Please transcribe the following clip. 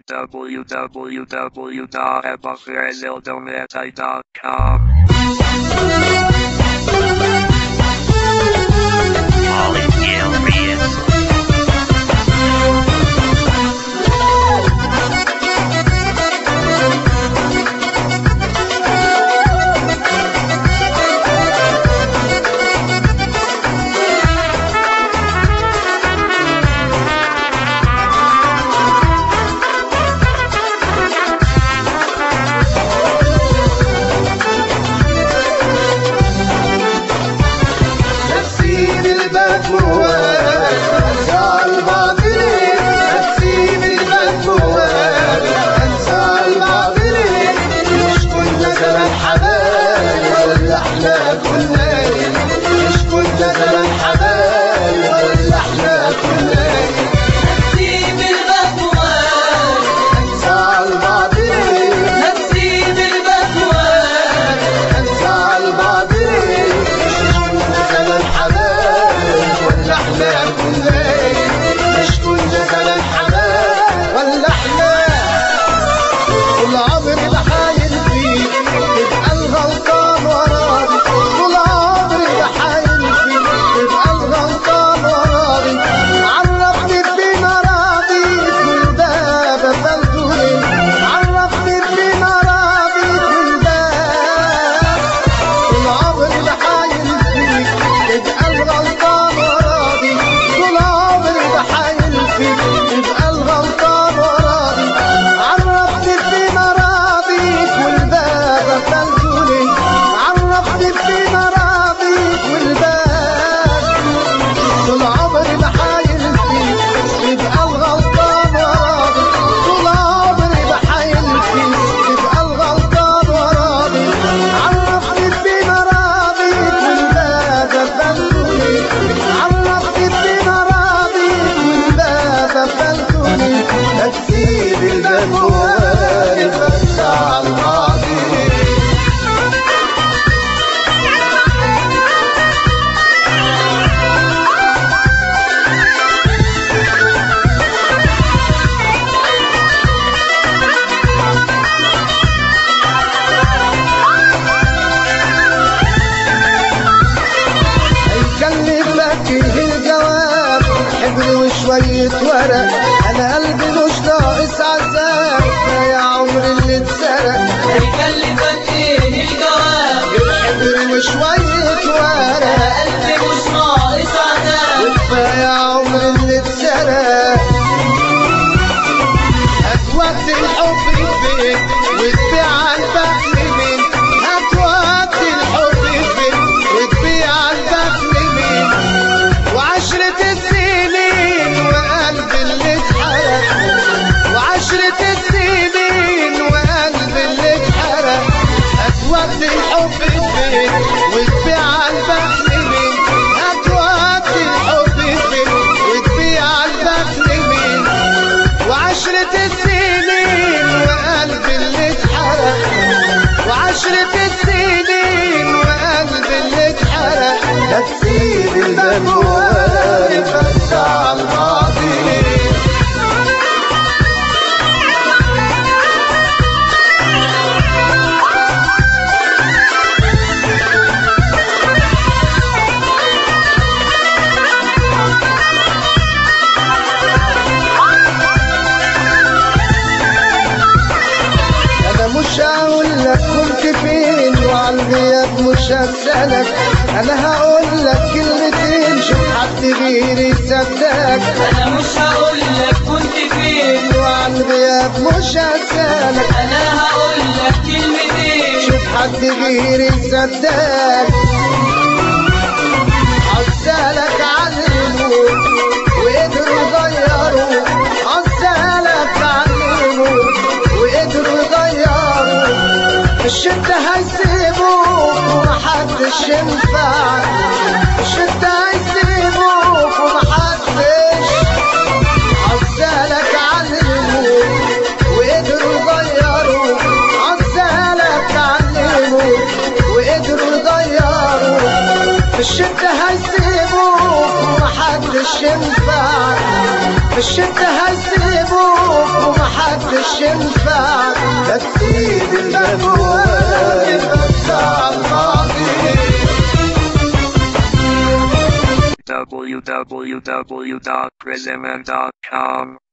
www.epocresildometai.com. Molly Gale Reyes. نسيم المجموعة أنسى الباطلين نسيم المجموعة أنسى الباطلين مش كنا زمان حبايب ولا احنا كنا إيه؟ مش كنا زمان حبايب ولا احنا كنا إيه؟ نسيم المجموعات أنسى الباطلين نسيم المجموعات أنسى الباطلين مش كنا زمان حبايب ولا احنا كنا إيه؟ مش كنا زمان حبايب ولا احنا طول عمري بحايل فيك تبقى الغلطان وراضي طول عمري بحايل فيك تبقى الغلطان وراضي عرفني بمين راضي كل باب قفلته عرفني بمين راضي كل باب طول عمري بحايل فيك تبقى الغلطان وراضي طول عمري بحايل فيك تبقى الغلطان وراضي عرفني بمين راضي كل باب قفلته ليه عرفني بمين راضي كل باب طول عمري بحايل فيك تبقى الغلطان وراضي طول عمري بحايل فيك تبقى الغلطان وراضي عرفني بمين راضي كل باب قفلتني عرفني بمين راضي كل باب قفلتني لا تسيب المجموعة بس على الماضي هيكلفك ايه الجواب حبر وشوية ورق انا قلبي مش ناقص عذاب يا عمري اللي اتسرق هيكلفك ايه الجواب حبر وشوية ورق قلبي مش ناقص عذاب وكفاية عمري اللي اتسرق هتودي الحب فين وتبيع البخل مين هتودي الحب فين وتبيع البخل مين وعشرة السنين وقلب اللي اتحرق وعشرة السنين وقلب اللي اتحرق هتودي الحب فين وتبيع البخل مين هتودي الحب فين وتبيع البخل مين وعشرة السنين وقلب اللي اتحرق وعشرة السنين وقلب اللي اتحرق لا تسيب المجموعة بس على الماضي انا مش هقول لك كنت فين وعلى الغياب مش هسألك انا هقول لك كلمتين شوف حد غيري صدقك انا مش هقول لك كنت فين وعلى الغياب مش هسألك انا هقول لك كلمتين شوف حد غيري صدقك عزالك علموا وقدروا يغيروا عزالك علموا وقدروا يغيروا الشدة هيسيبوك ومحدش ينفعك الشدة هيسيبوك ومحدش عزالك علموا وقدروا يغيروا عزالك علموا وقدروا يغيروا في الشدة هيسيبوك ومحدش ينفعك في الشدة هيسيبوك ومحدش ينفع بس ايد المجوان بس على الماضي www.prism.com